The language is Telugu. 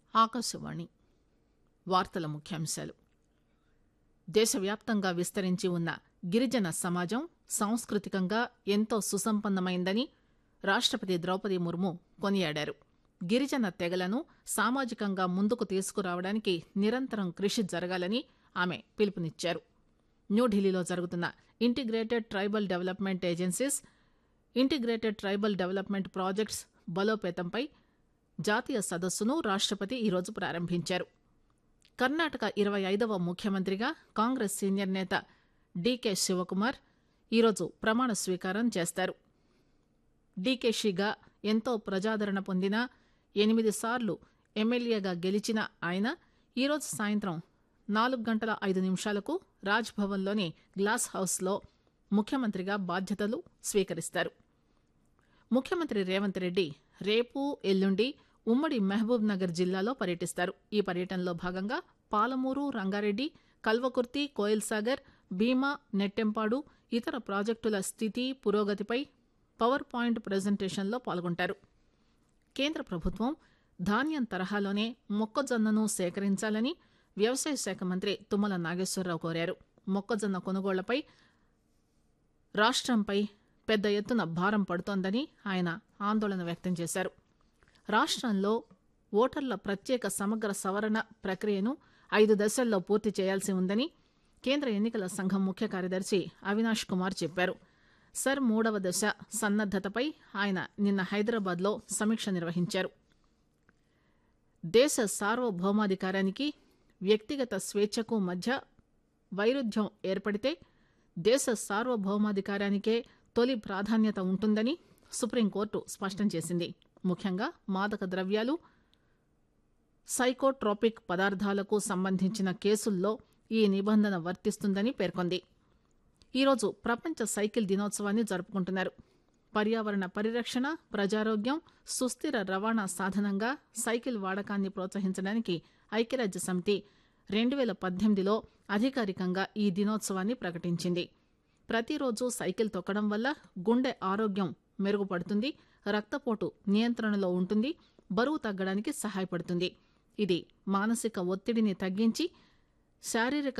ఆకాశవాణి వార్తల ముఖ్యాంశాలు దేశవ్యాప్తంగా విస్తరించి ఉన్న గిరిజన సమాజం సాంస్కృతికంగా ఎంతో సుసంపన్నమైందని రాష్టపతి ద్రౌపది ముర్ము కొనియాడారు గిరిజన తెగలను సామాజికంగా ముందుకు తీసుకురావడానికి నిరంతరం కృషి జరగాలని ఆమె పిలుపునిచ్చారు న్యూఢిల్లీలో జరుగుతున్న integrated tribal development agencies integrated tribal development projects బలోపేతంపై జాతీయ సదస్సును రాష్టపతి ఈరోజు ప్రారంభించారు కర్ణాటక ఇరవై ఐదవ ముఖ్యమంత్రిగా కాంగ్రెస్ సీనియర్ నేత డీకే శివకుమార్ ఈరోజు ప్రమాణ స్వీకారం చేస్తారు డీకేషిగా ఎంతో ప్రజాదరణ పొందిన ఎనిమిది సార్లు ఎమ్మెల్యేగా గెలిచిన ఆయన ఈరోజు సాయంత్రం నాలుగు గంటల ఐదు నిమిషాలకు రాజ్భవన్లోని గ్లాస్ హౌస్లో ముఖ్యమంత్రిగా బాధ్యతలు స్వీకరిస్తారు ముఖ్యమంత్రి రేవంత్ రెడ్డి రేపు ఎల్లుండి ఉమ్మడి మహబూబ్ నగర్ జిల్లాలో పర్యటిస్తారు ఈ పర్యటనలో భాగంగా పాలమూరు రంగారెడ్డి కల్వకుర్తి కోయిల్సాగర్ భీమా నెట్టెంపాడు ఇతర ప్రాజెక్టుల స్థితి పురోగతిపై పవర్ పాయింట్ ప్రజెంటేషన్లో పాల్గొంటారు కేంద్ర ప్రభుత్వం ధాన్యం తరహాలోనే మొక్కజొన్నను సేకరించాలని వ్యవసాయ శాఖ మంత్రి తుమ్మల నాగేశ్వరరావు కోరారు మొక్కజొన్న కొనుగోళ్లపై రాష్ట్రంపై పెద్ద ఎత్తున భారం పడుతోందని ఆయన ఆందోళన వ్యక్తం చేశారు రాష్ట్రంలో ఓటర్ల ప్రత్యేక సమగ్ర సవరణ ప్రక్రియను ఐదు దశల్లో పూర్తి చేయాల్సి ఉందని కేంద్ర ఎన్నికల సంఘం ముఖ్య కార్యదర్శి అవినాష్ కుమార్ చెప్పారు సర్ మూడవ దశ సన్నద్దతపై ఆయన నిన్న హైదరాబాద్లో సమీక్ష నిర్వహించారు దేశ సార్వభౌమాధికారానికి వ్యక్తిగత స్వేచ్ఛకు మధ్య వైరుధ్యం ఏర్పడితే దేశ సార్వభౌమాధికారానికే తొలి ప్రాధాన్యత ఉంటుందని సుప్రీంకోర్టు స్పష్టం చేసింది ముఖ్యంగా మాదక ద్రవ్యాలు సైకోట్రోపిక్ పదార్థాలకు సంబంధించిన కేసుల్లో ఈ నిబంధన వర్తిస్తుందని పేర్కొంది ఈరోజు ప్రపంచ సైకిల్ దినోత్సవాన్ని జరుపుకుంటున్నారు పర్యావరణ పరిరక్షణ ప్రజారోగ్యం సుస్థిర రవాణా సాధనంగా సైకిల్ వాడకాన్ని ప్రోత్సహించడానికి ఐక్యరాజ్య సమితి రెండు వేల పద్దెనిమిదిలో అధికారికంగా ఈ దినోత్సవాన్ని ప్రకటించింది ప్రతిరోజు సైకిల్ తొక్కడం వల్ల గుండె ఆరోగ్యం మెరుగుపడుతుంది రక్తపోటు నియంత్రణలో ఉంటుంది బరువు తగ్గడానికి సహాయపడుతుంది ఇది మానసిక ఒత్తిడిని తగ్గించి శారీరక